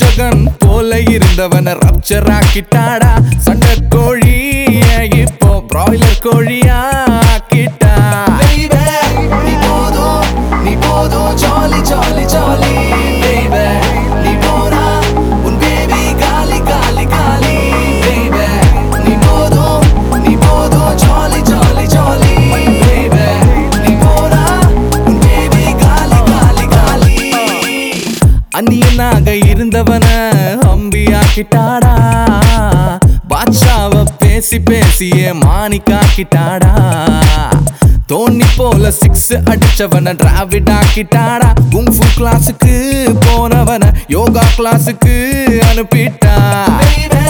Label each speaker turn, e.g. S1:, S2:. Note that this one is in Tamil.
S1: ரட்சகன் போல இருந்தவன ரப்சர் ஆக்கிட்டாடா சண்டை கோழி இப்போ பிராய்லர் கோழியா ஆக்கிட்டா
S2: Baby, நீ போதும் நீ போதும் ஜாலி ஜாலி ஜாலி Baby, நீ போனா உன் பேபி காலி காலி காலி Baby, நீ போதும் நீ போதும் ஜாலி ஜாலி ஜாலி Baby, நீ போனா உன் பேபி காலி காலி காலி
S1: அந்நியனாக இருந்தவன அம்பியாக்கிட்டாடா பாட்ஷாவ பேசி பேசியே மாணிக்காக்கிட்டாடா தோனி போல சிக்ஸ் அடிச்சவன டிராவிட் ஆக்கிட்டாடா குங்ஃபு கிளாஸுக்கு போனவன யோகா கிளாஸுக்கு அனுப்பிட்டா
S2: Baby,